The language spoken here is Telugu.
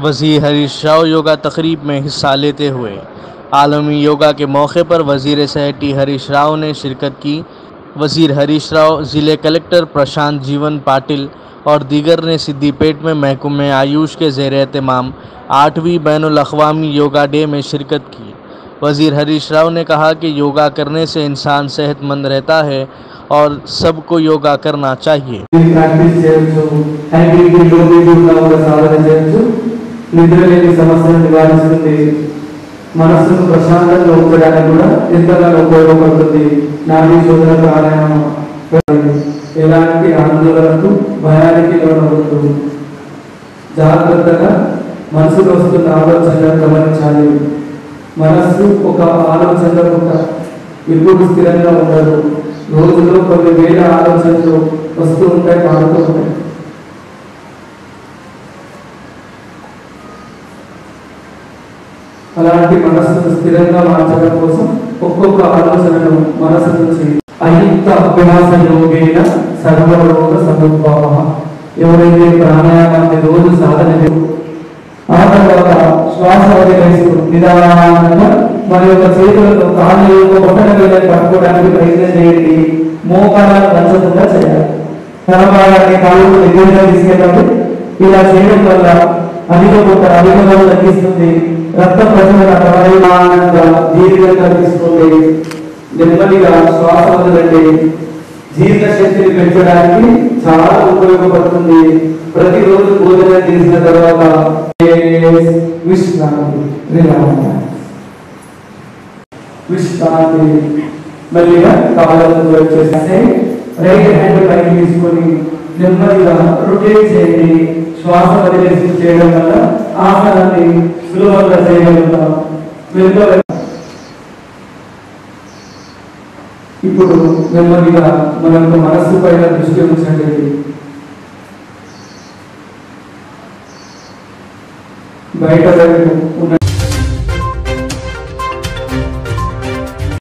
वज़ीर हरीश राव योगा तकरीब में हिस्सा लेते हुए आलमी योगा के मौके पर वज़ीर सहटी हरीश राव ने शिरकत की वज़ीर हरीश राव ज़िले कलेक्टर प्रशांत जीवन पाटिल और दीगर ने सिद्दीपेट में महकुम आयुष के ज़ेर एहतमाम आठवीं बैन अवी योगा डे में शिरकत की वज़ीर हरीश राव ने कहा कि योगा करने से इंसान सेहतमंद रहता है और सबको योगा करना चाहिए ప్రాక్టీస్ చేయొచ్చు యాక్టివిటీ లోపీగా కూడా సాధన చేయొచ్చు నిద్ర లేని సమస్యను నివారిస్తుంది మనస్సును ప్రశాంతంగా ఉంచడానికి కూడా ఎంతగానో ఉపయోగపడుతుంది నాడీ శోధన ప్రాణాయామం ఎలాంటి ఆందోళనకు భయానికి లోనవద్దు జాగ్రత్తగా మనసుకు వస్తున్న ఆలోచనలను గమనించాలి మనస్సు ఒక ఆలోచనలో ఒక ఎప్పుడు స్థిరంగా ఉండదు రోజులో కొన్ని వేల ఆలోచనలు వస్తూ ఉంటాయి మారుతూ ఉంటాయి అలాంటి మనస్సును స్థిరంగా మార్చడం కోసం ఒక్కొక్క ఆలోచనను మనసు నుంచి అయుక్త అభ్యాస యోగేన సర్వరోగ సముద్భవ ఎవరైతే ప్రాణాయామాన్ని రోజు సాధన చేస్తారో, ఆ తర్వాత శ్వాస వదిలేస్తూ నిదానంగా మన యొక్క చేతులతో కాళ్ళు యొక్క బొట్టన వేలని పట్టుకోవడానికి ప్రయత్నం చేయండి మోకాలను వంచకుండా చేయాలి తలభాగాన్ని కాళ్ళు దగ్గరగా తీసుకెళ్ళాలి ఇలా చేయడం వల్ల అధిక పొట్ట అధిక బరువు తగ్గిస్తుంది రక్త ప్రసరణ ప్రమాణంగా దీర్ఘంగా తీసుకుంటే నెమ్మదిగా శ్వాస వదలండి జీర్ణ శక్తిని పెంచడానికి చాలా ఉపయోగపడుతుంది ప్రతిరోజు భోజనం చేసిన తర్వాత విశ్రాంతి రిలాక్స్. విశ్రాంతి మెల్లిగా కాళ్ళకు వచ్చేస్తే రైట్ హ్యాండ్ పైకి తీసుకొని నెమ్మదిగా రొటేట్ చేయండి శ్వాస వదిలేసి చేయడం వల్ల ఆసనాన్ని సులభంగా చేయగలుగుతాం వెనుక ఇప్పుడు నెమ్మదిగా మన యొక్క మనస్సు పైన దృష్టి ఉంచండి బయట వైపు ఉన్న